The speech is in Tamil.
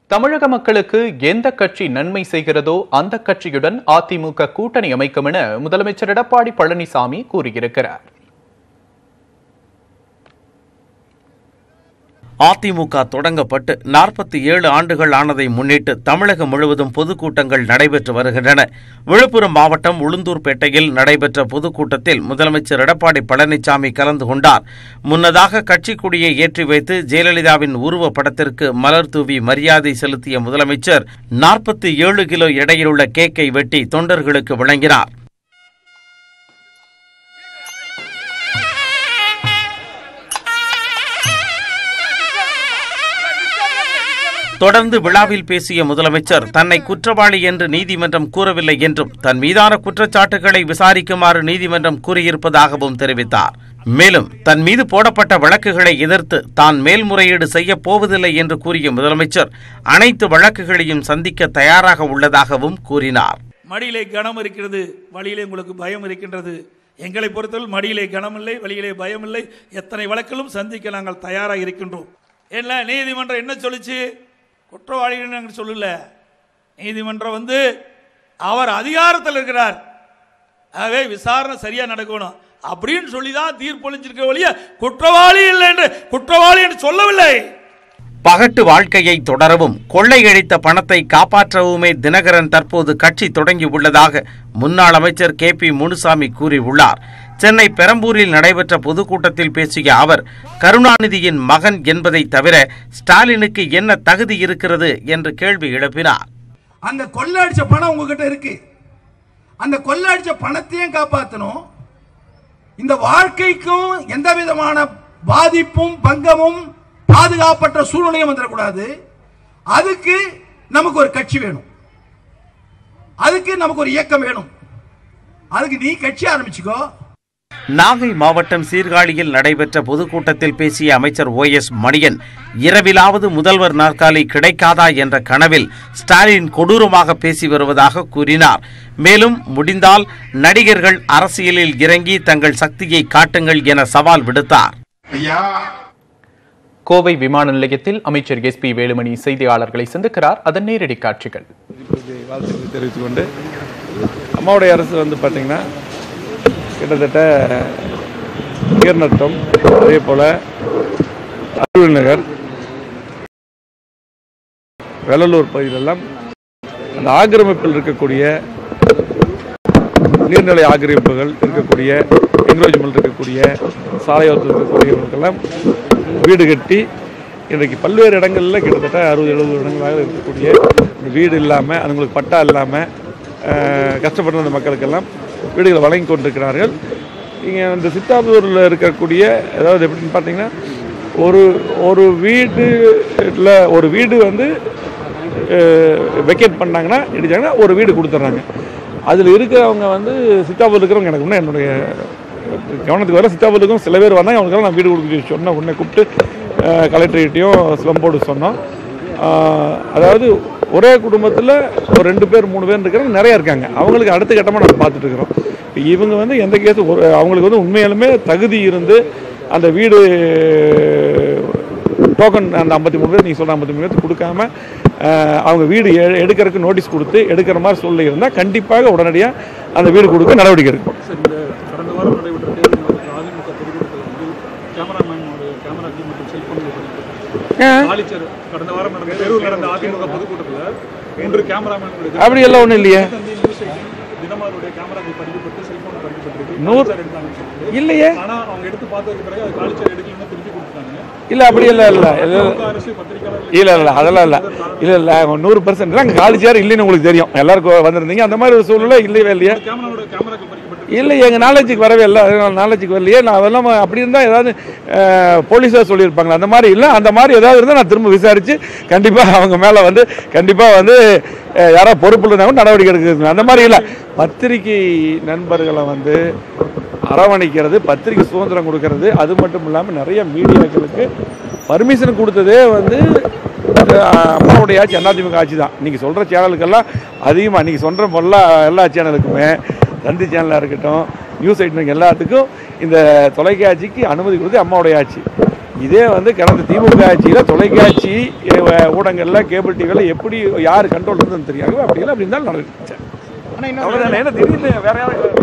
தமிழக மக்களுக்கு எந்த கட்சி நன்மை செய்கிறதோ அந்த கட்சியுடன் அதிமுக கூட்டணி அமைக்கும் என முதலமைச்சர் எடப்பாடி பழனிசாமி கூறியிருக்கிறார் அதிமுக தொடங்கப்பட்டு நாற்பத்தி ஏழு ஆண்டுகள் ஆனதை முன்னிட்டு தமிழகம் முழுவதும் பொதுக்கூட்டங்கள் நடைபெற்று வருகின்றன விழுப்புரம் மாவட்டம் உளுந்தூர்பேட்டையில் நடைபெற்ற பொதுக்கூட்டத்தில் முதலமைச்சர் எடப்பாடி பழனிசாமி கலந்து கொண்டார் முன்னதாக கட்சி கொடியை ஏற்றி வைத்து ஜெயலலிதாவின் உருவ படத்திற்கு மலர் தூவி மரியாதை செலுத்திய முதலமைச்சர் நாற்பத்தி ஏழு கிலோ எடையிலுள்ள கேக்கை வெட்டி தொண்டர்களுக்கு வழங்கினார் தொடர்ந்து விழாவில் பேசிய முதலமைச்சர் தன்னை குற்றவாளி என்று நீதிமன்றம் கூறவில்லை என்றும் தன் மீதான குற்றச்சாட்டுகளை விசாரிக்குமாறு நீதிமன்றம் கூறியிருப்பதாகவும் தெரிவித்தார் மேலும் தன் மீது போடப்பட்ட வழக்குகளை எதிர்த்து தான் மேல்முறையீடு செய்யப் போவதில்லை என்று கூறிய முதலமைச்சர் அனைத்து வழக்குகளையும் சந்திக்க தயாராக உள்ளதாகவும் கூறினார் மடியிலே கனம் இருக்கிறது வழியிலே உங்களுக்கு பயம் இருக்கின்றது எங்களை பொறுத்தவரை மடியிலே கனமில்லை வழியிலே பயமில்லை எத்தனை வழக்கிலும் சந்திக்க நாங்கள் தயாராக இருக்கின்றோம் என்ன நீதிமன்றம் என்ன சொல்லுச்சு குற்றவாளிகள் நாங்கள் சொல்லல நீதிமன்றம் வந்து அவர் அதிகாரத்தில் இருக்கிறார் ஆகவே விசாரணை சரியா நடக்கணும் அப்படின்னு சொல்லி தான் தீர்ப்பளிச்சிருக்க ஒழிய குற்றவாளி இல்லை என்று குற்றவாளி என்று சொல்லவில்லை பகட்டு வாழ்க்கையை தொடரவும் கொள்ளையடித்த பணத்தை காப்பாற்றவுமே தினகரன் தற்போது கட்சி தொடங்கியுள்ளதாக முன்னாள் அமைச்சர் கே பி முனுசாமி கூறியுள்ளார் சென்னை பெரம்பூரில் நடைபெற்ற பொதுக்கூட்டத்தில் பேசிய அவர் கருணாநிதியின் மகன் என்பதை தவிர ஸ்டாலினுக்கு என்ன தகுதி இருக்கிறது என்று கேள்வி எழுப்பினார் அந்த கொள்ளடிச்ச பணம் உங்ககிட்ட இருக்கு அந்த கொள்ளடிச்ச பணத்தையும் காப்பாற்றணும் இந்த வாழ்க்கைக்கும் எந்த விதமான பாதிப்பும் பங்கமும் பாதுகாப்பற்ற சூழ்நிலையும் வந்துடக்கூடாது அதுக்கு நமக்கு ஒரு கட்சி வேணும் அதுக்கு நமக்கு ஒரு இயக்கம் வேணும் அதுக்கு நீ கட்சி ஆரம்பிச்சுக்கோ நாகை மாவட்டம் சீர்காழியில் நடைபெற்ற பொதுக்கூட்டத்தில் பேசிய அமைச்சர் ஓ எஸ் மணியன் இரவிலாவது முதல்வர் நாற்காலி கிடைக்காதா என்ற கனவில் ஸ்டாலின் கொடூரமாக பேசி வருவதாக கூறினார் மேலும் முடிந்தால் நடிகர்கள் அரசியலில் இறங்கி தங்கள் சக்தியை காட்டுங்கள் என சவால் விடுத்தார் ஐயா கோவை விமான நிலையத்தில் அமைச்சர் எஸ் பி வேலுமணி செய்தியாளர்களை சந்திக்கிறார் அதன் நேரடி காட்சிகள் வாழ்த்துக்களை தெரிவித்துக் கொண்டு அம்மாவுடைய அரசு வந்து பார்த்தீங்கன்னா கிட்டத்தட்ட உயர்நத்தம் அதே போல் அருள் நகர் வெள்ளலூர் பகுதியிலெல்லாம் அந்த ஆக்கிரமிப்பில் இருக்கக்கூடிய நீர்நிலை ஆக்கிரமிப்புகள் இருக்கக்கூடிய என்க்ரோச்மெண்ட் இருக்கக்கூடிய சாலையோரத்தில் இருக்கக்கூடியவர்களுக்கெல்லாம் வீடு கட்டி இன்றைக்கு பல்வேறு இடங்களில் கிட்டத்தட்ட அறுபது எழுபது இடங்களாக இருக்கக்கூடிய இந்த வீடு இல்லாமல் அதுங்களுக்கு பட்டா இல்லாமல் கஷ்டப்படுற அந்த மக்களுக்கெல்லாம் வீடுகளை வழங்கி கொண்டிருக்கிறார்கள் இங்கே இந்த சித்தாபூரில் இருக்கக்கூடிய அதாவது எப்படின்னு பார்த்தீங்கன்னா ஒரு ஒரு வீடுல ஒரு வீடு வந்து வெக்கேட் பண்ணாங்கன்னா இடிச்சாங்கன்னா ஒரு வீடு கொடுத்துட்றாங்க அதில் இருக்கிறவங்க வந்து சித்தாபூர் இருக்கிறவங்க எனக்கு இன்னும் என்னுடைய கவனத்துக்கு வர சித்தாபூருக்கும் சில பேர் வந்தாங்க அவங்களுக்கெல்லாம் நான் வீடு கொடுக்க சொன்னேன் உடனே கூப்பிட்டு கலெக்டரேட்டையும் ஸ்லம் போர்டு சொன்னோம் ஆஹ் அதாவது ஒரே குடும்பத்தில் ஒரு ரெண்டு பேர் மூணு பேர் இருக்கிறவங்க நிறைய இருக்காங்க அவங்களுக்கு அடுத்த கட்டமாக நம்ம பார்த்துட்டு இருக்கிறோம் இப்ப இவங்க வந்து எந்த கேஸும் ஒரு அவங்களுக்கு வந்து உண்மையாலுமே தகுதி இருந்து அந்த வீடு டோக்கன் அந்த ஐம்பத்தி மூணு பேர் நீங்கள் சொல்கிற ஐம்பத்தி மூணு பேருக்கு கொடுக்காம ஆஹ் அவங்க வீடு எ- எடுக்கறதுக்கு நோட்டீஸ் கொடுத்து எடுக்கிற மாதிரி சூழ்நிலை இருந்தால் கண்டிப்பாக உடனடியாக அந்த வீடு கொடுக்க நடவடிக்கை எடுக்கும் சார் இந்த கடந்த வாரம் நடைபெற்ற தேர்தல் நடந்த அதிமுக பொதுக்கூட்டத்தில் வந்து கேமராமேனோட கேமரா கீ மற்றும் செல்போன்கள் பதிக்கப்பட்டது காலிச்சர் கடந்த வாரம் நடந்த தேர்தல் நடந்த அதிமுக பொதுக்கூட்டத்தில் மூன்று கேமராமேன்களுடைய அப்படி எல்லாம் ஒன்றும் இல்லையே தந்தி நியூஸ் எயிட்டீன் தினமலருடைய கேமராக்கள் பதிக்கப்பட்டு செல்போன் பதிக்கப்பட்டிருக்கு நூறு- காலிச்சர் எடுத்தாங்கன்னு சொல்லிட்டு இல்லையே ஆனா அவங்க எடுத்து பார்த்ததுக்கு பிறகு அது காலிச்சர் எடுக்கலன்னு திருப்பி கொடுத்தாங்க இல்லை அப்படி இல்லை இல்லை இது திமுக அரசு பத்திரிகையாளர்கள் இல்லை இல்லை அதெல்லாம் இல்லை இல்லை இல்லை நூறு பர்சன்ட் தான் காலி சேர் இல்லைன்னு உங்களுக்கு தெரியும் எல்லாருக்கும் வந்திருந்தீங்க அந்த மாதிரி ஒரு சூழ்நிலை இல்லையே இல்லையே கேமராவோட கேமராக்கள் பறிக்கப்பட்டு இல்லை எங்கள் நாலேஜுக்கு வரவே இல்லை நாலேஜுக்கு வரலையே நான் அதெல்லாம் அப்படி இருந்தால் ஏதாவது போலீஸார் சொல்லியிருப்பாங்களா அந்த மாதிரி இல்லை அந்த மாதிரி ஏதாவது இருந்தால் நான் திரும்ப விசாரித்து கண்டிப்பாக அவங்க மேலே வந்து கண்டிப்பாக வந்து அஹ், யாராவது பொறுப்பில் இருந்தாலும் நடவடிக்கை எடுக்கிறது அந்த மாதிரி இல்லை பத்திரிகை நண்பர்களை வந்து அரவணைக்கிறது பத்திரிகை சுதந்திரம் கொடுக்கறது அது மட்டும் இல்லாமல் நிறைய மீடியாக்களுக்கு பர்மிஷன் கொடுத்ததே வந்து அஹ், அம்மாவுடைய ஆட்சி அதிமுக ஆட்சி தான் நீங்கள் சொல்கிற சேனலுக்கெல்லாம் அதிகமாக நீங்கள் சொல்கிற எல்லா எல்லா சேனலுக்குமே தந்தி சேனலாக இருக்கட்டும் நியூஸ் எயிட்டினுக்கு எல்லாத்துக்கும் இந்த தொலைக்காட்சிக்கு அனுமதி கொடுத்து அம்மாவுடைய ஆட்சி இதே வந்து கடந்த திமுக ஆட்சியில் தொலைக்காட்சி அஹ், ஊடகங்கள்ல கேபிள் டிவியில் எப்படி யார் கண்ட்ரோல் இருந்ததுன்னு தெரியாது அப்படி இல்லை அப்படி இருந்தாலும் நடந்துச்சு அவ்வளோதான் ஏன்னா திடீர்னு வேற யாரும்